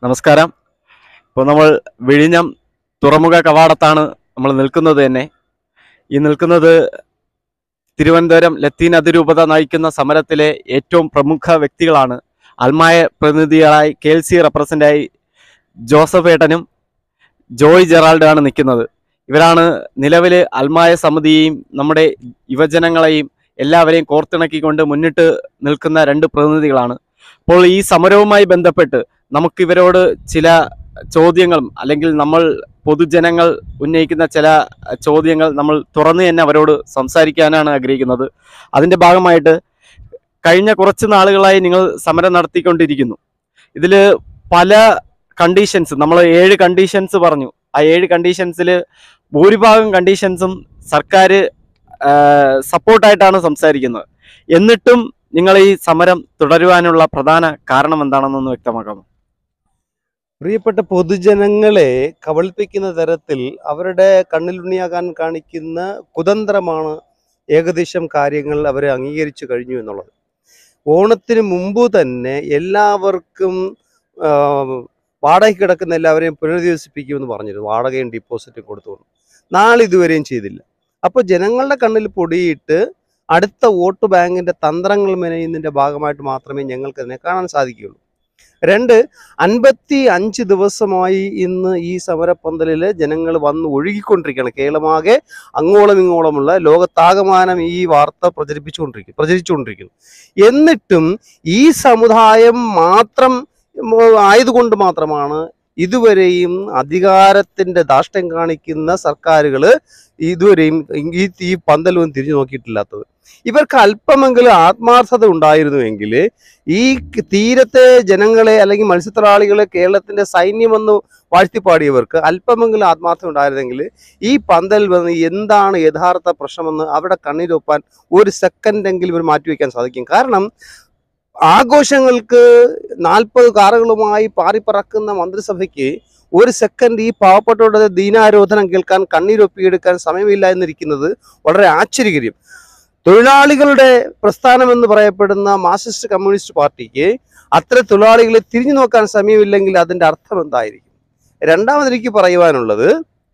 നമസ്കാരം ഇപ്പോൾ നമ്മൾ വിഴിഞ്ഞം തുറമുഖ കവാടത്താണ് നമ്മൾ നിൽക്കുന്നത് തന്നെ ഈ നിൽക്കുന്നത് തിരുവനന്തപുരം ലത്തീൻ അതിരൂപത നയിക്കുന്ന സമരത്തിലെ ഏറ്റവും പ്രമുഖ വ്യക്തികളാണ് അൽമായ പ്രതിനിധികളായി കെ എൽ സി റെപ്രസെൻ്റായി ജോസഫ് ഏട്ടനും ജോയ് ജെറാൾഡാണ് നിൽക്കുന്നത് ഇവരാണ് നിലവിൽ അൽമായ സമിതിയെയും നമ്മുടെ യുവജനങ്ങളെയും എല്ലാവരെയും കോർത്തിണക്കിക്കൊണ്ട് മുന്നിട്ട് നിൽക്കുന്ന രണ്ട് പ്രതിനിധികളാണ് അപ്പോൾ ഈ സമരവുമായി ബന്ധപ്പെട്ട് നമുക്ക് ഇവരോട് ചില ചോദ്യങ്ങളും അല്ലെങ്കിൽ നമ്മൾ പൊതുജനങ്ങൾ ഉന്നയിക്കുന്ന ചില ചോദ്യങ്ങൾ നമ്മൾ തുറന്ന് തന്നെ അവരോട് സംസാരിക്കാനാണ് ആഗ്രഹിക്കുന്നത് അതിൻ്റെ ഭാഗമായിട്ട് കഴിഞ്ഞ കുറച്ച് നാളുകളായി നിങ്ങൾ സമരം നടത്തിക്കൊണ്ടിരിക്കുന്നു ഇതിൽ പല കണ്ടീഷൻസ് നമ്മൾ ഏഴ് കണ്ടീഷൻസ് പറഞ്ഞു ആ ഏഴ് കണ്ടീഷൻസിൽ ഭൂരിഭാഗം കണ്ടീഷൻസും സർക്കാർ സപ്പോർട്ടായിട്ടാണ് സംസാരിക്കുന്നത് എന്നിട്ടും നിങ്ങൾ ഈ സമരം തുടരുവാനുള്ള പ്രധാന കാരണം എന്താണെന്നൊന്ന് വ്യക്തമാക്കാമോ പ്രിയപ്പെട്ട പൊതുജനങ്ങളെ കബളിപ്പിക്കുന്ന തരത്തിൽ അവരുടെ കണ്ണിലുണ്ണിയാകാൻ കാണിക്കുന്ന കുതന്ത്രമാണ് ഏകദേശം കാര്യങ്ങൾ അവരെ അംഗീകരിച്ചു കഴിഞ്ഞു എന്നുള്ളത് ഓണത്തിന് മുമ്പ് തന്നെ എല്ലാവർക്കും ആ, വാടകയ്ക്ക് കിടക്കുന്ന എല്ലാവരെയും പുനരധിവസിപ്പിക്കുമെന്ന് പറഞ്ഞിരുന്നു വാടകയും ഡിപ്പോസിറ്റും കൊടുത്തുകൊണ്ട് നാളെ ഇതുവരെയും ചെയ്തില്ല അപ്പോൾ ജനങ്ങളുടെ കണ്ണിൽ പൊടിയിട്ട് അടുത്ത വോട്ട് ബാങ്കിന്റെ തന്ത്രങ്ങൾ മെനയുന്നതിന്റെ ഭാഗമായിട്ട് മാത്രമേ ഞങ്ങൾക്ക് അതിനെ കാണാൻ സാധിക്കുകയുള്ളൂ രണ്ട് അൻപത്തി അഞ്ച് ദിവസമായി ഇന്ന് ഈ സമരപ്പന്തലിൽ ജനങ്ങൾ വന്ന് ഒഴുകിക്കൊണ്ടിരിക്കുകയാണ് കേരളമാകെ അങ്ങോളം ഇങ്ങോളമുള്ള ലോകത്താകമാനം ഈ വാർത്ത പ്രചരിപ്പിച്ചുകൊണ്ടിരിക്കും പ്രചരിച്ചുകൊണ്ടിരിക്കുന്നു എന്നിട്ടും ഈ സമുദായം മാത്രം ഉം, ആയതുകൊണ്ട് മാത്രമാണ് ഇതുവരെയും അധികാരത്തിന്റെ ധാഷ്ട്യം കാണിക്കുന്ന സർക്കാരുകൾ ഇതുവരെയും ഈ ഈ പന്തലൊന്നും തിരിഞ്ഞു നോക്കിയിട്ടില്ലാത്തത് ഇവർക്ക് അല്പമെങ്കിലും ആത്മാർത്ഥത ഉണ്ടായിരുന്നുവെങ്കിൽ ഈ ക- തീരത്തെ ജനങ്ങളെ അല്ലെങ്കിൽ മത്സ്യത്തൊഴിലാളികളെ കേരളത്തിന്റെ സൈന്യമെന്ന് വാഴ്ത്തിപ്പാടിയവർക്ക് അല്പമെങ്കിലും ആത്മാർത്ഥത ഉണ്ടായിരുന്നെങ്കിൽ ഈ പന്തൽ വന്ന് എന്താണ് യഥാർത്ഥ പ്രശ്നമെന്ന് അവിടെ കണ്ണീരൊപ്പാൻ ഒരു സെക്കൻഡെങ്കിലും ഇവർ മാറ്റിവെക്കാൻ സാധിക്കും കാരണം ആഘോഷങ്ങൾക്ക് നാൽപ്പത് കാറുകളുമായി പാറിപ്പറക്കുന്ന മന്ത്രിസഭയ്ക്ക് ഒരു സെക്കൻഡ് ഈ പാവപ്പെട്ടവരുടെ ദീനാരോധനം കേൾക്കാൻ കണ്ണീരൊപ്പിയെടുക്കാൻ സമയമില്ല എന്നിരിക്കുന്നത് വളരെ ആശ്ചര്യകരം തൊഴിലാളികളുടെ പ്രസ്ഥാനം എന്ന് പറയപ്പെടുന്ന മാർക്സിസ്റ്റ് കമ്മ്യൂണിസ്റ്റ് പാർട്ടിക്ക് അത്ര തൊഴിലാളികളെ തിരിഞ്ഞു നോക്കാൻ സമയമില്ലെങ്കിൽ അതിന്റെ അർത്ഥം എന്തായിരിക്കും രണ്ടാമത് എനിക്ക് പറയുവാനുള്ളത്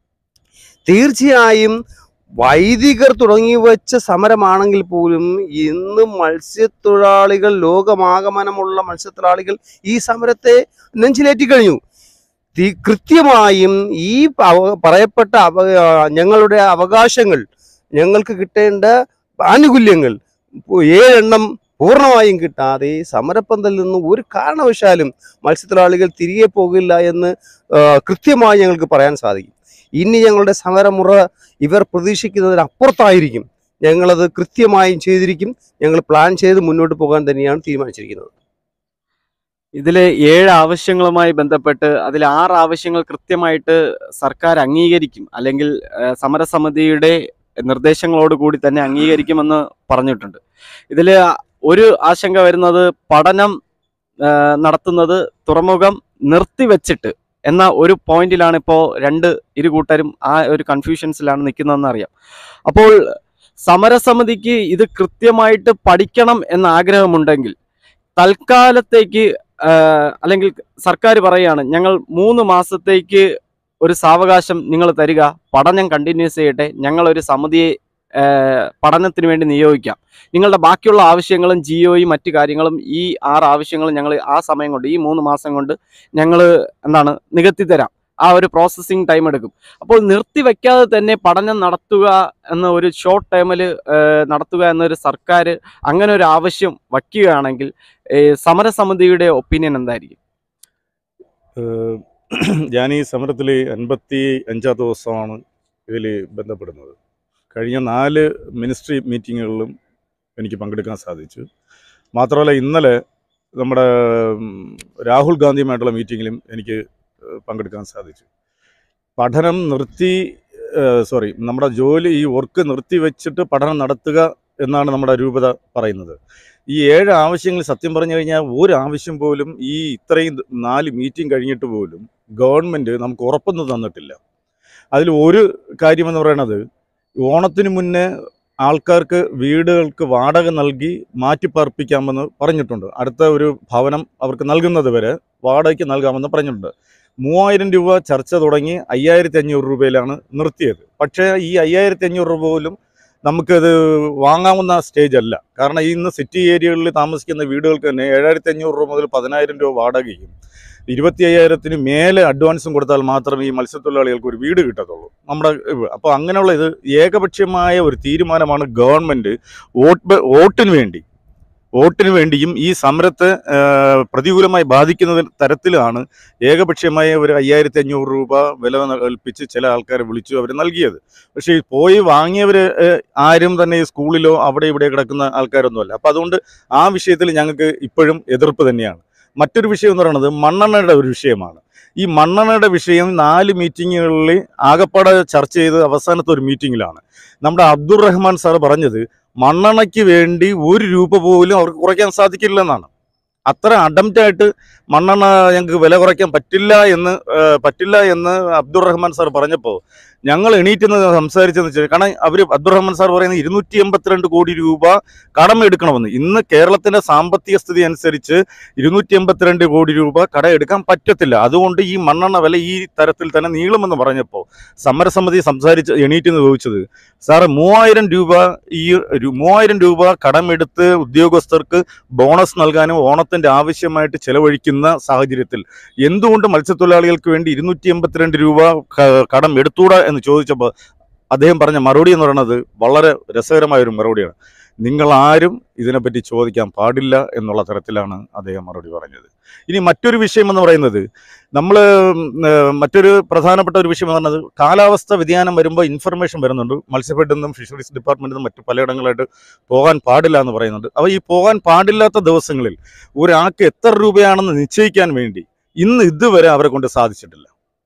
തീർച്ചയായും വൈദികർ തുടങ്ങി വെച്ച സമരമാണെങ്കിൽ പോലും ഇന്ന് മത്സ്യത്തൊഴിലാളികൾ ലോകമാഗമനമുള്ള മത്സ്യത്തൊഴിലാളികൾ ഈ സമരത്തെ നെഞ്ചിലേറ്റി കഴിഞ്ഞു തി- കൃത്യമായും ഈ അവ- പറയപ്പെട്ട അവ ഞങ്ങളുടെ അവകാശങ്ങൾ ഞങ്ങൾക്ക് കിട്ടേണ്ട ആനുകൂല്യങ്ങൾ ഏഴെണ്ണം പൂർണ്ണമായും കിട്ടാതെ സമരപ്പന്തലിൽ നിന്ന് ഒരു കാരണവശാലും മത്സ്യത്തൊഴിലാളികൾ തിരികെ പോകില്ല എന്ന് ആ, കൃത്യമായി ഞങ്ങൾക്ക് പറയാൻ സാധിക്കും ഇനി ഞങ്ങളുടെ സമരമുറ ഇവർ പ്രതീക്ഷിക്കുന്നതിന് അപ്പുറത്തായിരിക്കും ഞങ്ങളത് കൃത്യമായും ചെയ്തിരിക്കും ഞങ്ങൾ പ്ലാൻ ചെയ്ത് മുന്നോട്ട് പോകാൻ തന്നെയാണ് തീരുമാനിച്ചിരിക്കുന്നത് ഇതിലെ ഏഴ് ആവശ്യങ്ങളുമായി ബന്ധപ്പെട്ട് അതിൽ ആറ് ആവശ്യങ്ങൾ കൃത്യമായിട്ട് സർക്കാർ അംഗീകരിക്കും അല്ലെങ്കിൽ ഏഹ്, സമരസമിതിയുടെ നിർദ്ദേശങ്ങളോട് കൂടി തന്നെ അംഗീകരിക്കുമെന്ന് പറഞ്ഞിട്ടുണ്ട് ഇതിൽ ഒരു ആശങ്ക വരുന്നത് പഠനം ഏഹ്, നടത്തുന്നത് തുറമുഖം നിർത്തിവെച്ചിട്ട് എന്ന ഒരു പോയിന്റിലാണ് ഇപ്പോൾ രണ്ട് ഇരു കൂട്ടരും ആ ഒരു കൺഫ്യൂഷൻസിലാണ് നിൽക്കുന്നതെന്ന് അറിയാം അപ്പോൾ സമരസമിതിക്ക് ഇത് കൃത്യമായിട്ട് പഠിക്കണം എന്ന ആഗ്രഹമുണ്ടെങ്കിൽ തൽക്കാലത്തേക്ക് ആഹ് അല്ലെങ്കിൽ സർക്കാർ പറയുകയാണ് ഞങ്ങൾ മൂന്ന് മാസത്തേക്ക് ഒരു സാവകാശം നിങ്ങൾ തരിക പഠനം കണ്ടിന്യൂസ് ചെയ്യട്ടെ ഞങ്ങൾ ഒരു സമിതിയെ ആഹ് പഠനത്തിന് വേണ്ടി നിയോഗിക്കാം നിങ്ങളുടെ ബാക്കിയുള്ള ആവശ്യങ്ങളും ജിയോയും മറ്റു കാര്യങ്ങളും ഈ ആറ് ആവശ്യങ്ങളും ഞങ്ങൾ ആ സമയം കൊണ്ട് ഈ മൂന്ന് മാസം കൊണ്ട് ഞങ്ങൾ എന്താണ് നികത്തി തരാം ആ ഒരു പ്രോസസ്സിങ് ടൈം എടുക്കും അപ്പോൾ നിർത്തിവെക്കാതെ തന്നെ പഠനം നടത്തുക എന്ന ഒരു ഷോർട്ട് ടൈമിൽ നടത്തുക എന്നൊരു സർക്കാർ അങ്ങനെ ഒരു ആവശ്യം വയ്ക്കുകയാണെങ്കിൽ ഏഹ് സമരസമിതിയുടെ ഒപ്പീനിയൻ എന്തായിരിക്കും ഏഹ് ഞാൻ ഈ സമരത്തിൽ അൻപത്തി അഞ്ചാം ദിവസമാണ് ഇതിൽ ബന്ധപ്പെടുന്നത് കഴിഞ്ഞ നാല് മിനിസ്ട്രി മീറ്റിങ്ങുകളിലും എനിക്ക് പങ്കെടുക്കാൻ സാധിച്ചു മാത്രമല്ല ഇന്നലെ നമ്മുടെ ഉം, രാഹുൽ ഗാന്ധിയുമായിട്ടുള്ള മീറ്റിങ്ങിലും എനിക്ക് ഏഹ് പങ്കെടുക്കാൻ സാധിച്ചു പഠനം നിർത്തി സോറി നമ്മുടെ ജോലി ഈ വർക്ക് നിർത്തി വെച്ചിട്ട് പഠനം നടത്തുക എന്നാണ് നമ്മുടെ രൂപത പറയുന്നത് ഈ ഏഴ് ആവശ്യങ്ങൾ സത്യം പറഞ്ഞു കഴിഞ്ഞാൽ ഒരു ആവശ്യം പോലും ഈ ഇത്രയും നാല് മീറ്റിംഗ് കഴിഞ്ഞിട്ട് പോലും ഗവൺമെൻറ് നമുക്ക് ഉറപ്പൊന്നും തന്നിട്ടില്ല അതിൽ ഒരു കാര്യമെന്ന് പറയണത് ഓണത്തിന് മുന്നേ ആൾക്കാർക്ക് വീടുകൾക്ക് വാടക നൽകി മാറ്റിപ്പാർപ്പിക്കാമെന്ന് പറഞ്ഞിട്ടുണ്ട് അടുത്ത ഒരു ഭവനം അവർക്ക് നൽകുന്നത് വരെ വാടകയ്ക്ക് നൽകാമെന്ന് പറഞ്ഞിട്ടുണ്ട് മൂവായിരം രൂപ ചർച്ച തുടങ്ങി അയ്യായിരത്തി അഞ്ഞൂറ് രൂപയിലാണ് നിർത്തിയത് പക്ഷേ ഈ അയ്യായിരത്തി അഞ്ഞൂറ് രൂപ പോലും നമുക്കത് വാങ്ങാവുന്ന സ്റ്റേജ് അല്ല കാരണം ഇന്ന് സിറ്റി ഏരിയകളിൽ താമസിക്കുന്ന വീടുകൾക്ക് തന്നെ ഏഴായിരത്തി അഞ്ഞൂറ് രൂപ മുതൽ പതിനായിരം രൂപ വാടകയും ഇരുപത്തി അയ്യായിരത്തിന് മേലെ അഡ്വാൻസും കൊടുത്താൽ മാത്രമേ ഈ മത്സ്യത്തൊഴിലാളികൾക്ക് ഒരു വീട് കിട്ടത്തുള്ളൂ നമ്മുടെ അപ്പോൾ അങ്ങനെയുള്ള ഇത് ഏകപക്ഷീയമായ ഒരു തീരുമാനമാണ് ഗവൺമെൻറ് വോട്ട് ബ- വോട്ടിന് വേണ്ടി വോട്ടിന് വേണ്ടിയും ഈ സമരത്തെ ആ, പ്രതികൂലമായി ബാധിക്കുന്ന തരത്തിലാണ് ഏകപക്ഷീയമായ ഒരു അയ്യായിരത്തി അഞ്ഞൂറ് രൂപ വില കൽപ്പിച്ച് ചില ആൾക്കാരെ വിളിച്ചു അവർ നൽകിയത് പക്ഷേ ഈ പോയി വാങ്ങിയവർ ആരും തന്നെ ഈ സ്കൂളിലോ അവിടെ ഇവിടെ കിടക്കുന്ന ആൾക്കാരൊന്നുമല്ല അപ്പോൾ അതുകൊണ്ട് ആ വിഷയത്തിൽ ഞങ്ങൾക്ക് ഇപ്പോഴും എതിർപ്പ് തന്നെയാണ് മറ്റൊരു വിഷയം എന്ന് പറയുന്നത് മണ്ണെണ്ണയുടെ ഒരു വിഷയമാണ് ഈ മണ്ണെണ്ണയുടെ വിഷയം നാല് മീറ്റിങ്ങുകളിൽ ആകപ്പാടെ ചർച്ച ചെയ്ത് അവസാനത്തെ ഒരു മീറ്റിങ്ങിലാണ് നമ്മുടെ അബ്ദുൾ റഹ്മാൻ സാർ പറഞ്ഞത് മണ്ണെണ്ണയ്ക്ക് വേണ്ടി ഒരു രൂപ പോലും അവർക്ക് കുറയ്ക്കാൻ സാധിക്കില്ലെന്നാണ് അത്ര അഡംറ്റായിട്ട് മണ്ണെണ്ണ ഞങ്ങൾക്ക് വില കുറയ്ക്കാൻ പറ്റില്ല എന്ന് ആ, പറ്റില്ല എന്ന് അബ്ദുൾ റഹ്മാൻ സാർ പറഞ്ഞപ്പോൾ ഞങ്ങൾ എണീറ്റ് നിന്ന് സംസാരിച്ചെന്ന് വെച്ചാൽ കാരണം അവർ അബ്ദുൾ റഹ്മാൻ സാർ പറയുന്നത് ഇരുന്നൂറ്റി എൺപത്തിരണ്ട് കോടി രൂപ കടം എടുക്കണമെന്ന് ഇന്ന് കേരളത്തിന്റെ സാമ്പത്തിക സ്ഥിതി അനുസരിച്ച് ഇരുന്നൂറ്റി എൺപത്തിരണ്ട് കോടി രൂപ കടം എടുക്കാൻ പറ്റത്തില്ല അതുകൊണ്ട് ഈ മണ്ണെണ്ണ വില ഈ തരത്തിൽ തന്നെ നീളുമെന്ന് പറഞ്ഞപ്പോൾ സമരസമിതി സംസാരിച്ച് എണീറ്റ് നിന്ന് ചോദിച്ചത് സാറ് മൂവായിരം രൂപ ഈ ഒരു മൂവായിരം രൂപ കടമെടുത്ത് ഉദ്യോഗസ്ഥർക്ക് ബോണസ് നൽകാനും ഓണത്തിന്റെ ആവശ്യമായിട്ട് ചെലവഴിക്കുന്ന സാഹചര്യത്തിൽ എന്തുകൊണ്ട് മത്സ്യത്തൊഴിലാളികൾക്ക് വേണ്ടി ഇരുന്നൂറ്റി എൺപത്തിരണ്ട് രൂപ ക- കടം എടുത്തൂടാ എന്ന് ചോദിച്ചപ്പോൾ അദ്ദേഹം പറഞ്ഞ മറുപടി എന്ന് പറയുന്നത് വളരെ രസകരമായ ഒരു മറുപടിയാണ് നിങ്ങൾ ആരും ഇതിനെപ്പറ്റി ചോദിക്കാൻ പാടില്ല എന്നുള്ള തരത്തിലാണ് അദ്ദേഹം മറുപടി പറഞ്ഞത് ഇനി മറ്റൊരു വിഷയം എന്ന് പറയുന്നത് നമ്മൾ മറ്റൊരു പ്രധാനപ്പെട്ട ഒരു വിഷയം എന്ന് പറയുന്നത് കാലാവസ്ഥ വ്യതിയാനം വരുമ്പോൾ ഇൻഫർമേഷൻ വരുന്നുണ്ട് മത്സ്യഫെഡിൽ നിന്നും ഫിഷറീസ് ഡിപ്പാർട്ട്മെന്റിൽ നിന്നും മറ്റു പലയിടങ്ങളായിട്ട് പോകാൻ പാടില്ല എന്ന് പറയുന്നുണ്ട് അപ്പോൾ ഈ പോകാൻ പാടില്ലാത്ത ദിവസങ്ങളിൽ ഒരാൾക്ക് എത്ര രൂപയാണെന്ന് നിശ്ചയിക്കാൻ വേണ്ടി ഇന്ന് ഇതുവരെ അവരെ കൊണ്ട് സാധിച്ചിട്ടില്ല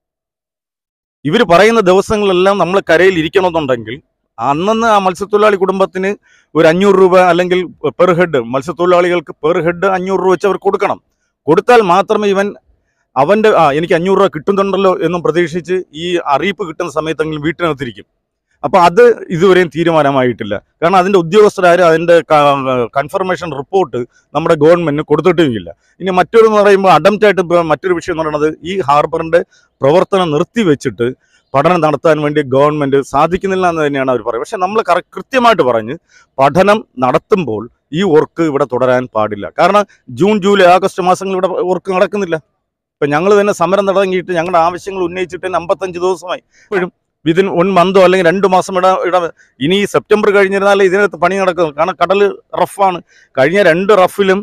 ഇവർ പറയുന്ന ദിവസങ്ങളെല്ലാം നമ്മൾ കരയിൽ ഇരിക്കണമെന്നുണ്ടെങ്കിൽ അന്നന്ന് ആ മത്സ്യത്തൊഴിലാളി കുടുംബത്തിന് ഒരു അഞ്ഞൂറ് രൂപ അല്ലെങ്കിൽ പെർ ഹെഡ് മത്സ്യത്തൊഴിലാളികൾക്ക് പെർ ഹെഡ് അഞ്ഞൂറ് രൂപ വെച്ച് അവർ കൊടുക്കണം കൊടുത്താൽ മാത്രമേ ഇവൻ അവൻ്റെ ആ എനിക്ക് അഞ്ഞൂറ് രൂപ കിട്ടുന്നുണ്ടല്ലോ എന്നും പ്രതീക്ഷിച്ച് ഈ അറിയിപ്പ് കിട്ടുന്ന സമയത്തെങ്കിലും വീട്ടിനകത്തിരിക്കും അപ്പോൾ അത് ഇതുവരെയും തീരുമാനമായിട്ടില്ല കാരണം അതിൻ്റെ ഉദ്യോഗസ്ഥരാരും അതിൻ്റെ കൺഫർമേഷൻ റിപ്പോർട്ട് നമ്മുടെ ഗവൺമെന്റിന് കൊടുത്തിട്ടുമില്ല ഇനി മറ്റൊരു എന്ന് പറയുമ്പോൾ അഡംറ്റായിട്ട് ഇപ്പോൾ മറ്റൊരു വിഷയം എന്ന് പറയുന്നത് ഈ ഹാർബറിൻ്റെ പ്രവർത്തനം നിർത്തിവെച്ചിട്ട് പഠനം നടത്താൻ വേണ്ടി ഗവൺമെന്റ് സാധിക്കുന്നില്ല എന്ന് തന്നെയാണ് അവർ പറയുന്നത് പക്ഷെ നമ്മൾ കറ കൃത്യമായിട്ട് പറഞ്ഞ് പഠനം നടത്തുമ്പോൾ ഈ വർക്ക് ഇവിടെ തുടരാൻ പാടില്ല കാരണം ജൂൺ ജൂലൈ ആഗസ്റ്റ് മാസങ്ങളിൽ ഇവിടെ വർക്ക് നടക്കുന്നില്ല ഇപ്പം ഞങ്ങൾ തന്നെ സമരം തുടങ്ങിയിട്ട് ഞങ്ങളുടെ ആവശ്യങ്ങൾ ഉന്നയിച്ചിട്ട് തന്നെ അമ്പത്തഞ്ച് ദിവസമായി ഇപ്പോഴും വിതിൻ വൺ മന്തോ അല്ലെങ്കിൽ രണ്ട് മാസം ഇട ഇട ഇനി ഈ സെപ്റ്റംബർ കഴിഞ്ഞിരുന്നാൽ ഇതിനകത്ത് പണി നടക്കും കാരണം കടൽ റഫാണ് കഴിഞ്ഞ രണ്ട് റഫിലും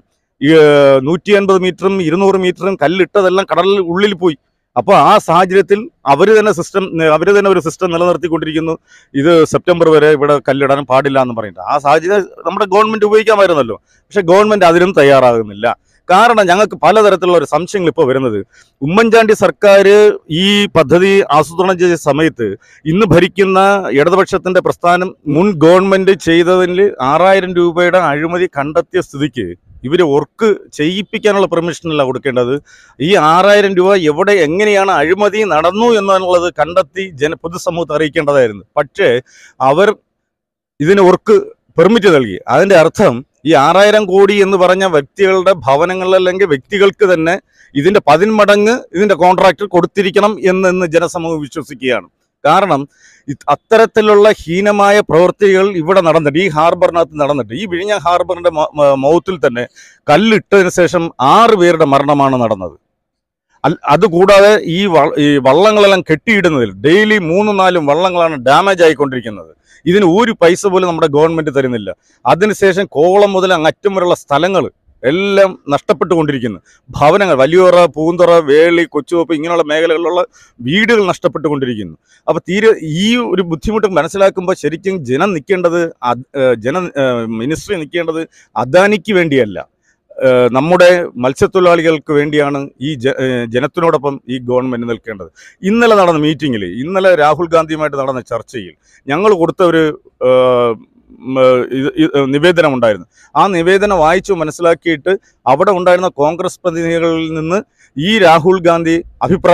നൂറ്റി അൻപത് മീറ്ററും ഇരുന്നൂറ് മീറ്ററും കല്ലിട്ടതെല്ലാം കടലിൽ ഉള്ളിൽ പോയി അപ്പോൾ ആ സാഹചര്യത്തിൽ അവർ തന്നെ സിസ്റ്റം അവർ തന്നെ ഒരു സിസ്റ്റം നിലനിർത്തിക്കൊണ്ടിരിക്കുന്നു ഇത് സെപ്റ്റംബർ വരെ ഇവിടെ കല്ലിടാൻ പാടില്ല എന്ന് പറയുന്നത് ആ സാഹചര്യം നമ്മുടെ ഗവൺമെന്റ് ഉപയോഗിക്കാമായിരുന്നല്ലോ പക്ഷെ ഗവൺമെന്റ് അതിനും തയ്യാറാകുന്നില്ല കാരണം ഞങ്ങൾക്ക് പലതരത്തിലുള്ള ഒരു സംശയങ്ങൾ ഇപ്പോൾ വരുന്നത് ഉമ്മൻചാണ്ടി സർക്കാർ ഈ പദ്ധതി ആസൂത്രണം ചെയ്ത സമയത്ത് ഇന്ന് ഭരിക്കുന്ന ഇടതുപക്ഷത്തിന്റെ പ്രസ്ഥാനം മുൻ ഗവൺമെന്റ് ചെയ്തതിൽ ആറായിരം രൂപയുടെ അഴിമതി കണ്ടെത്തിയ സ്ഥിതിക്ക് ഇവർ വർക്ക് ചെയ്യിപ്പിക്കാനുള്ള പെർമിഷനല്ല കൊടുക്കേണ്ടത് ഈ ആറായിരം രൂപ എവിടെ എങ്ങനെയാണ് അഴിമതി നടന്നു എന്നുള്ളത് കണ്ടെത്തി ജന പൊതുസമൂഹത്തെ അറിയിക്കേണ്ടതായിരുന്നു പക്ഷേ അവർ ഇതിന് വർക്ക് പെർമിറ്റ് നൽകി അതിന്റെ അർത്ഥം ഈ ആറായിരം കോടി എന്ന് പറഞ്ഞ വ്യക്തികളുടെ ഭവനങ്ങളിൽ അല്ലെങ്കിൽ വ്യക്തികൾക്ക് തന്നെ ഇതിന്റെ പതിന്മടങ്ങ് ഇതിന്റെ കോൺട്രാക്ട് കൊടുത്തിരിക്കണം എന്ന് ജനസമൂഹം വിശ്വസിക്കുകയാണ് കാരണം ഇത് അത്തരത്തിലുള്ള ഹീനമായ പ്രവൃത്തികൾ ഇവിടെ നടന്നിട്ട് ഈ ഹാർബറിനകത്ത് നടന്നിട്ട് ഈ വിഴിഞ്ഞ ഹാർബറിന്റെ മ- മ- മൗത്തിൽ തന്നെ കല്ലിട്ടതിന് ശേഷം ആറ് പേരുടെ മരണമാണ് നടന്നത് അൽ- അതുകൂടാതെ ഈ വ- ഈ വള്ളങ്ങളെല്ലാം കെട്ടിയിടുന്നതിൽ ഡെയിലി മൂന്നും നാലും വള്ളങ്ങളാണ് ഡാമേജ് ആയിക്കൊണ്ടിരിക്കുന്നത് ഇതിന് ഒരു പൈസ പോലും നമ്മുടെ ഗവൺമെന്റ് തരുന്നില്ല അതിനുശേഷം കോവളം മുതൽ അങ്ങറ്റം വരെയുള്ള സ്ഥലങ്ങൾ എല്ലാം നഷ്ടപ്പെട്ടുകൊണ്ടിരിക്കുന്നു ഭവനങ്ങൾ വലിയോറ പൂന്തുറ വേളി കൊച്ചുവപ്പ് ഇങ്ങനെയുള്ള മേഖലകളിലുള്ള വീടുകൾ നഷ്ടപ്പെട്ടുകൊണ്ടിരിക്കുന്നു അപ്പോൾ തീരെ ഈ ഒരു ബുദ്ധിമുട്ട് മനസ്സിലാക്കുമ്പോൾ ശരിക്കും ജനം നിൽക്കേണ്ടത് അത്- ഏഹ് ജന ഏഹ് മിനിസ്ട്രി നിൽക്കേണ്ടത് അദാനിക്ക് വേണ്ടിയല്ല ഏഹ് നമ്മുടെ മത്സ്യത്തൊഴിലാളികൾക്ക് വേണ്ടിയാണ് ഈ ജ- ഏഹ് ജനത്തിനോടൊപ്പം ഈ ഗവൺമെന്റ് നിൽക്കേണ്ടത് ഇന്നലെ നടന്ന മീറ്റിങ്ങിൽ ഇന്നലെ രാഹുൽ ഗാന്ധിയുമായിട്ട് നടന്ന ചർച്ചയിൽ ഞങ്ങൾ കൊടുത്ത ഒരു ഏഹ്, ഉം, ഏഹ്, ഇത് ഇത് നിവേദനം ഉണ്ടായിരുന്നു ആ നിവേദനം വായിച്ചു മനസ്സിലാക്കിയിട്ട് അവിടെ ഉണ്ടായിരുന്ന കോൺഗ്രസ് പ്രതിനിധികളിൽ നിന്ന് ഈ രാഹുൽ ഗാന്ധി അഭിപ്രായങ്ങൾ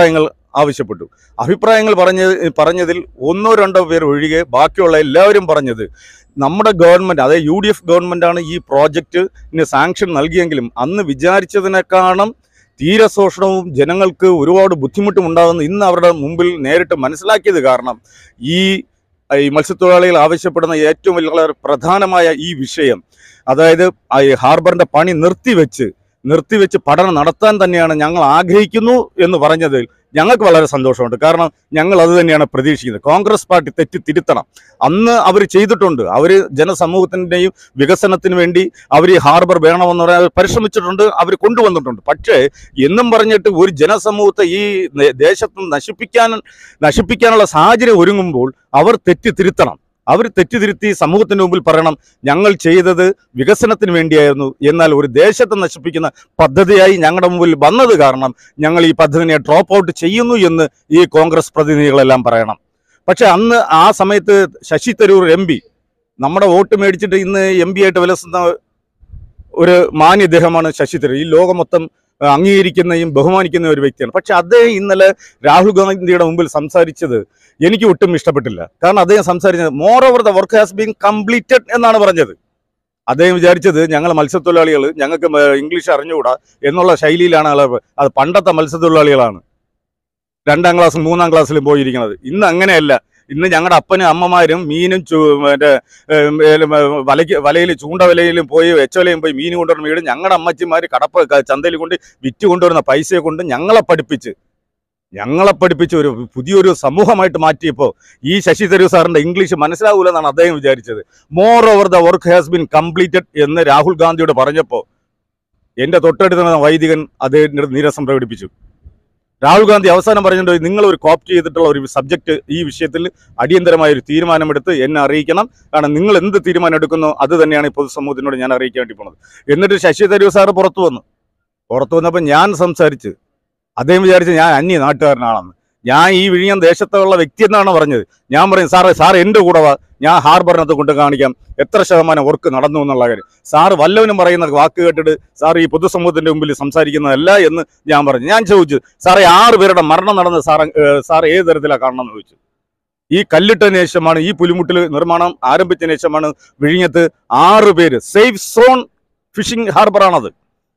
ആവശ്യപ്പെട്ടു അഭിപ്രായങ്ങൾ പറഞ്ഞ പറഞ്ഞതിൽ ഒന്നോ രണ്ടോ പേർ ഒഴികെ ബാക്കിയുള്ള എല്ലാവരും പറഞ്ഞത് നമ്മുടെ ഗവൺമെൻറ് അതായത് യു ഡി എഫ് ഗവൺമെൻറ്റാണ് ഈ പ്രോജക്റ്റിന് സാങ്ഷൻ നൽകിയെങ്കിലും അന്ന് വിചാരിച്ചതിനേക്കാളും തീരെ ശോഷണവും ജനങ്ങൾക്ക് ഒരുപാട് ബുദ്ധിമുട്ടും ഉണ്ടാകുന്ന ഇന്ന് അവരുടെ മുമ്പിൽ നേരിട്ട് മനസ്സിലാക്കിയത് കാരണം ഈ ഈ മത്സ്യത്തൊഴിലാളികൾ ആവശ്യപ്പെടുന്ന ഏറ്റവും വലിയ പ്രധാനമായ ഈ വിഷയം അതായത് ആ ഈ ഹാർബറിന്റെ പണി നിർത്തിവെച്ച് നിർത്തിവെച്ച് പഠനം നടത്താൻ തന്നെയാണ് ഞങ്ങൾ ആഗ്രഹിക്കുന്നു എന്ന് പറഞ്ഞതിൽ ഞങ്ങൾക്ക് വളരെ സന്തോഷമുണ്ട് കാരണം ഞങ്ങൾ അത് തന്നെയാണ് പ്രതീക്ഷിക്കുന്നത് കോൺഗ്രസ് പാർട്ടി തെറ്റി തിരുത്തണം അന്ന് അവർ ചെയ്തിട്ടുണ്ട് അവർ ജനസമൂഹത്തിൻ്റെയും വികസനത്തിന് വേണ്ടി അവർ ഈ ഹാർബർ വേണമെന്ന് പറയാൻ അവർ പരിശ്രമിച്ചിട്ടുണ്ട് അവർ കൊണ്ടുവന്നിട്ടുണ്ട് പക്ഷേ എന്നും പറഞ്ഞിട്ട് ഒരു ജനസമൂഹത്തെ ഈ ന- ദേശത്ത് നശിപ്പിക്കാൻ നശിപ്പിക്കാനുള്ള സാഹചര്യം ഒരുങ്ങുമ്പോൾ അവർ തെറ്റി തിരുത്തണം അവർ തെറ്റിതിരുത്തി സമൂഹത്തിന് മുമ്പിൽ പറയണം ഞങ്ങൾ ചെയ്തത് വികസനത്തിന് വേണ്ടിയായിരുന്നു എന്നാൽ ഒരു ദേശത്തെ നശിപ്പിക്കുന്ന പദ്ധതിയായി ഞങ്ങളുടെ മുമ്പിൽ വന്നത് കാരണം ഞങ്ങൾ ഈ പദ്ധതിനെ ഡ്രോപ്പ് ഔട്ട് ചെയ്യുന്നു എന്ന് ഈ കോൺഗ്രസ് പ്രതിനിധികളെല്ലാം പറയണം പക്ഷെ അന്ന് ആ സമയത്ത് ശശി തരൂർ എം പി നമ്മുടെ വോട്ട് മേടിച്ചിട്ട് ഇന്ന് എം പി ആയിട്ട് വിലസുന്ന ഒരു മാന്യദേഹമാണ് ശശി തരൂർ ഈ ലോകം മൊത്തം ആ, അംഗീകരിക്കുന്നതും ബഹുമാനിക്കുന്ന ഒരു വ്യക്തിയാണ് പക്ഷെ അദ്ദേഹം ഇന്നലെ രാഹുൽ ഗാന്ധിയുടെ മുമ്പിൽ സംസാരിച്ചത് എനിക്ക് ഒട്ടും ഇഷ്ടപ്പെട്ടില്ല കാരണം അദ്ദേഹം സംസാരിച്ചത് moreover the work has been completed എന്നാണ് പറഞ്ഞത് അദ്ദേഹം വിചാരിച്ചത് ഞങ്ങൾ മത്സ്യത്തൊഴിലാളികൾ ഞങ്ങൾക്ക് മ- ഇംഗ്ലീഷ് അറിഞ്ഞുകൂടാ എന്നുള്ള ശൈലിയിലാണ് ആള് അത് പണ്ടത്തെ മത്സ്യത്തൊഴിലാളികളാണ് രണ്ടാം ക്ലാസ്സും മൂന്നാം ക്ലാസ്സിലും പോയിരിക്കുന്നത് ഇന്ന് അങ്ങനെയല്ല ഇന്ന് ഞങ്ങളുടെ അപ്പനും അമ്മമാരും മീനും ചു മറ്റേ ഏം, ഏലും, ഏ, വലയ്ക്ക് വലയിൽ ചൂണ്ട വലയിലും പോയി എച്ചവലയും പോയി മീൻ കൊണ്ടുവരുന്ന വീട് ഞങ്ങളുടെ അമ്മച്ചിമാർ കടപ്പ ക- ചന്തയിൽ കൊണ്ട് വിറ്റ് കൊണ്ടുവരുന്ന പൈസയെ കൊണ്ട് ഞങ്ങളെ പഠിപ്പിച്ച് ഞങ്ങളെ പഠിപ്പിച്ച് ഒരു പുതിയൊരു സമൂഹമായിട്ട് മാറ്റിയപ്പോൾ ഈ ശശി തരൂർ സാറിന്റെ ഇംഗ്ലീഷ് മനസ്സിലാവൂലെന്നാണ് അദ്ദേഹം വിചാരിച്ചത് moreover the work has been completed എന്ന് രാഹുൽ ഗാന്ധിയോട് പറഞ്ഞപ്പോൾ എന്റെ തൊട്ടടുത്ത് നിന്ന വൈദികൻ അദ്ദേഹത്തിന്റെ നീരസം പ്രകടിപ്പിച്ചു രാഹുൽ ഗാന്ധി അവസാനം പറഞ്ഞിട്ടുണ്ട് നിങ്ങൾ ഒരു കോപ്റ്റ് ചെയ്തിട്ടുള്ള ഒരു സബ്ജക്ട് ഈ വിഷയത്തിൽ അടിയന്തരമായ ഒരു തീരുമാനമെടുത്ത് എന്നെ അറിയിക്കണം കാരണം നിങ്ങൾ എന്ത് തീരുമാനം എടുക്കുന്നോ അത് തന്നെയാണ് ഈ പൊതുസമൂഹത്തിനോട് ഞാൻ അറിയിക്കാൻ വേണ്ടി പോണത് എന്നിട്ട് ശശി തരൂർ സാറ് പുറത്തു വന്നു പുറത്തു വന്നപ്പോൾ ഞാൻ സംസാരിച്ച് അദ്ദേഹം വിചാരിച്ച് ഞാൻ അന്യ നാട്ടുകാരനാണെന്ന് ഞാൻ ഈ വിഴിഞ്ഞം ദേശത്തുള്ള വ്യക്തി എന്നാണ് പറഞ്ഞത് ഞാൻ പറയും സാറേ സാർ എൻ്റെ കൂടെ വാ ഞാൻ ഹാർബറിനകത്ത് കൊണ്ട് കാണിക്കാം എത്ര ശതമാനം വർക്ക് നടന്നു എന്നുള്ള കാര്യം സാറ് വല്ലവനും പറയുന്ന വാക്ക് കേട്ടിട്ട് സാർ ഈ പൊതുസമൂഹത്തിന്റെ മുമ്പിൽ സംസാരിക്കുന്നതല്ല എന്ന് ഞാൻ പറഞ്ഞു ഞാൻ ചോദിച്ചു സാറേ ആറ് പേരുടെ മരണം നടന്ന സാർ സാർ ഏത് തരത്തിലാണ് കാണണം എന്ന് ചോദിച്ചു ഈ കല്ലിട്ടതിന് ശേഷമാണ് ഈ പുലിമുട്ടിൽ നിർമ്മാണം ആരംഭിച്ചതിന് ശേഷമാണ് വിഴിഞ്ഞത്ത് ആറ് പേര് സേഫ് സോൺ ഫിഷിംഗ് ഹാർബറാണത്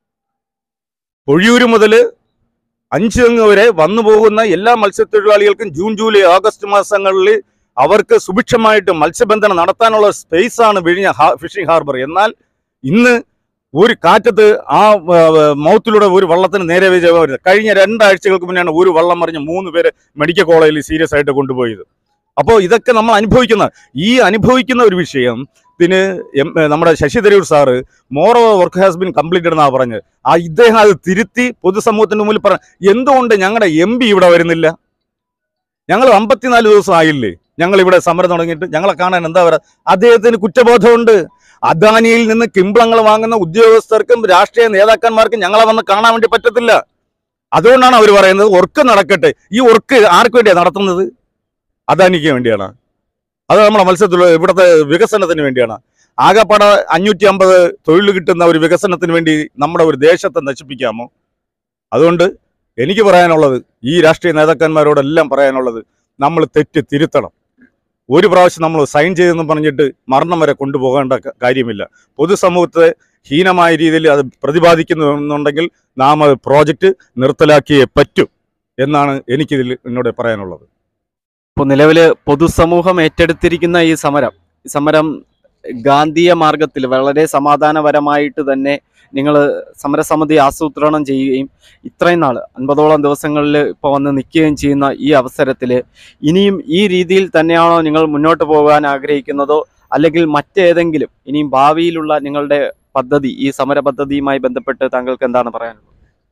പൊഴിയൂര് മുതൽ അഞ്ച് തെങ്ങ് വരെ വന്നു പോകുന്ന എല്ലാ മത്സ്യത്തൊഴിലാളികൾക്കും ജൂൺ ജൂലൈ ഓഗസ്റ്റ് മാസങ്ങളിൽ അവർക്ക് സുഭിക്ഷമായിട്ട് മത്സ്യബന്ധനം നടത്താനുള്ള സ്പേസ് ആണ് വിഴിഞ്ഞ ഹാ- ഫിഷിംഗ് ഹാർബർ എന്നാൽ ഇന്ന് ഒരു കാറ്റത്ത് ആ ആ, മൗത്തിലൂടെ ഒരു വള്ളത്തിന് നേരെ വെച്ച് വരുന്നത് കഴിഞ്ഞ രണ്ടാഴ്ചകൾക്ക് മുന്നെയാണ് ഒരു വള്ളം മറിഞ്ഞ് മൂന്ന് പേര് മെഡിക്കൽ കോളേജിൽ സീരിയസ് ആയിട്ട് കൊണ്ടുപോയത് അപ്പോൾ ഇതൊക്കെ നമ്മൾ അനുഭവിക്കുന്ന ഈ അനുഭവിക്കുന്ന ഒരു വിഷയം ഇതിന് എം- നമ്മുടെ Shashi Tharoor sir moreover work has been completed എന്നാണ് പറഞ്ഞത് ആ ഇദ്ദേഹം അത് തിരുത്തി പൊതുസമൂഹത്തിന്റെ മുമ്പിൽ പറ എന്തുകൊണ്ട് ഞങ്ങളുടെ എം പി ഇവിടെ വരുന്നില്ല ഞങ്ങൾ അമ്പത്തിനാല് ദിവസം ആയില്ലേ ഞങ്ങൾ ഇവിടെ സമരം തുടങ്ങിയിട്ട് ഞങ്ങളെ കാണാൻ എന്താ പറയുക അദ്ദേഹത്തിന് കുറ്റബോധമുണ്ട് അദാനിയിൽ നിന്ന് കിംബ്ലങ്ങൾ വാങ്ങുന്ന ഉദ്യോഗസ്ഥർക്കും രാഷ്ട്രീയ നേതാക്കന്മാർക്കും ഞങ്ങളെ വന്ന് കാണാൻ വേണ്ടി പറ്റത്തില്ല അതുകൊണ്ടാണ് അവർ പറയുന്നത് വർക്ക് നടക്കട്ടെ ഈ വർക്ക് ആർക്ക് വേണ്ടിയാണ് നടത്തുന്നത് അദാനിക്ക് വേണ്ടിയാണ് അത് നമ്മുടെ മത്സ്യത്തൊഴിൽ ഇവിടുത്തെ വികസനത്തിന് വേണ്ടിയാണ് ആകെപ്പാടെ അഞ്ഞൂറ്റി അമ്പത് തൊഴിൽ കിട്ടുന്ന ഒരു വികസനത്തിന് വേണ്ടി നമ്മുടെ ഒരു ദേശത്തെ നശിപ്പിക്കാമോ അതുകൊണ്ട് എനിക്ക് പറയാനുള്ളത് ഈ രാഷ്ട്രീയ നേതാക്കന്മാരോടെല്ലാം പറയാനുള്ളത് നമ്മൾ തെറ്റ് തിരുത്തണം ഒരു പ്രാവശ്യം നമ്മൾ സൈൻ ചെയ്തെന്ന് പറഞ്ഞിട്ട് മരണം വരെ കൊണ്ടുപോകേണ്ട ക- കാര്യമില്ല പൊതുസമൂഹത്തെ ഹീനമായ രീതിയിൽ അത് പ്രതിപാദിക്കുന്നുണ്ടെങ്കിൽ നാം അത് പ്രോജക്റ്റ് നിർത്തലാക്കിയേ പറ്റൂ എന്നാണ് എനിക്കിതിൽ എന്നോട് പറയാനുള്ളത് ഇപ്പോൾ നിലവില് പൊതുസമൂഹം ഏറ്റെടുത്തിരിക്കുന്ന ഈ സമരം ഈ സമരം ഗാന്ധിയ മാർഗത്തിൽ വളരെ സമാധാനപരമായിട്ട് തന്നെ നിങ്ങൾ സമരസമിതി ആസൂത്രണം ചെയ്യുകയും ഇത്രയും നാൾ അൻപതോളം ദിവസങ്ങളിൽ ഇപ്പോൾ വന്ന് നിൽക്കുകയും ചെയ്യുന്ന ഈ അവസരത്തിൽ ഇനിയും ഈ രീതിയിൽ തന്നെയാണോ നിങ്ങൾ മുന്നോട്ട് പോകാൻ ആഗ്രഹിക്കുന്നതോ അല്ലെങ്കിൽ മറ്റേതെങ്കിലും ഇനിയും ഭാവിയിലുള്ള നിങ്ങളുടെ പദ്ധതി ഈ സമര പദ്ധതിയുമായി ബന്ധപ്പെട്ട് താങ്കൾക്ക് എന്താണ് പറയാനുള്ളത്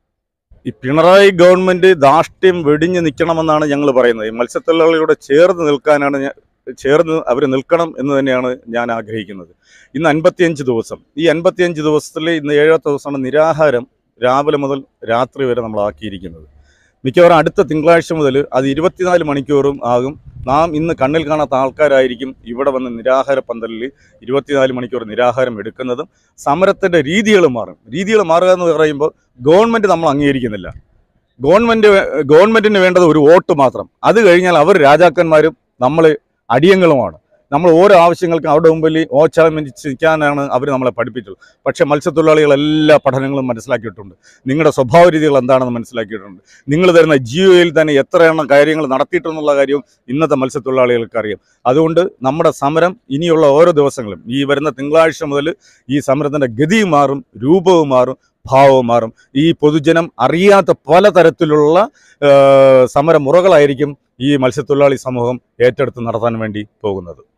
ഈ പിണറായി ഗവൺമെന്റ് ധാർഷ്ട്യം വെടിഞ്ഞ് നിൽക്കണമെന്നാണ് ഞങ്ങൾ പറയുന്നത് ഈ മത്സ്യത്തൊഴിലാളികളോട് ചേർന്ന് നിൽക്കാനാണ് ഞാൻ ചേർന്ന് അവർ നിൽക്കണം എന്ന് തന്നെയാണ് ഞാൻ ആഗ്രഹിക്കുന്നത് ഇന്ന് അൻപത്തിയഞ്ച് ദിവസം ഈ അൻപത്തിയഞ്ച് ദിവസത്തിൽ ഇന്ന് ഏഴാമത്തെ ദിവസമാണ് നിരാഹാരം രാവിലെ മുതൽ രാത്രി വരെ നമ്മൾ ആക്കിയിരിക്കുന്നത് മിക്കവാറും അടുത്ത തിങ്കളാഴ്ച മുതൽ അത് ഇരുപത്തിനാല് മണിക്കൂറും ആകും നാം ഇന്ന് കണ്ണിൽ കാണാത്ത ആൾക്കാരായിരിക്കും ഇവിടെ വന്ന് നിരാഹാര പന്തലിൽ ഇരുപത്തിനാല് മണിക്കൂർ നിരാഹാരം എടുക്കുന്നതും സമരത്തിൻ്റെ രീതികൾ മാറും രീതികൾ മാറുക എന്ന് പറയുമ്പോൾ ഗവൺമെൻറ് നമ്മൾ അംഗീകരിക്കുന്നില്ല ഗവൺമെന്റ് ഗവൺമെന്റിന് വേണ്ടത് ഒരു വോട്ട് മാത്രം അത് കഴിഞ്ഞാൽ അവർ രാജാക്കന്മാരും നമ്മൾ അടിയങ്ങളുമാണ് നമ്മൾ ഓരോ ആവശ്യങ്ങൾക്കും അവരുടെ മുമ്പിൽ ഓച്ചാമിച്ചിരിക്കാനാണ് അവർ നമ്മളെ പഠിപ്പിച്ചത് പക്ഷേ മത്സ്യത്തൊഴിലാളികൾ എല്ലാ പഠനങ്ങളും മനസ്സിലാക്കിയിട്ടുണ്ട് നിങ്ങളുടെ സ്വഭാവ രീതികൾ എന്താണെന്ന് മനസ്സിലാക്കിയിട്ടുണ്ട് നിങ്ങൾ തരുന്ന ജിയോയിൽ തന്നെ എത്ര എണ്ണം കാര്യങ്ങൾ നടത്തിയിട്ടുണ്ടെന്നുള്ള കാര്യവും ഇന്നത്തെ മത്സ്യത്തൊഴിലാളികൾക്ക് അറിയാം അതുകൊണ്ട് നമ്മുടെ സമരം ഇനിയുള്ള ഓരോ ദിവസങ്ങളും ഈ വരുന്ന തിങ്കളാഴ്ച മുതൽ ഈ സമരത്തിൻ്റെ ഗതിയും മാറും രൂപവും മാറും ഭാവവും മാറും ഈ പൊതുജനം അറിയാത്ത പലതരത്തിലുള്ള ആ, സമരമുറകളായിരിക്കും ഈ മത്സ്യത്തൊഴിലാളി സമൂഹം ഏറ്റെടുത്ത് നടത്താൻ വേണ്ടി പോകുന്നത്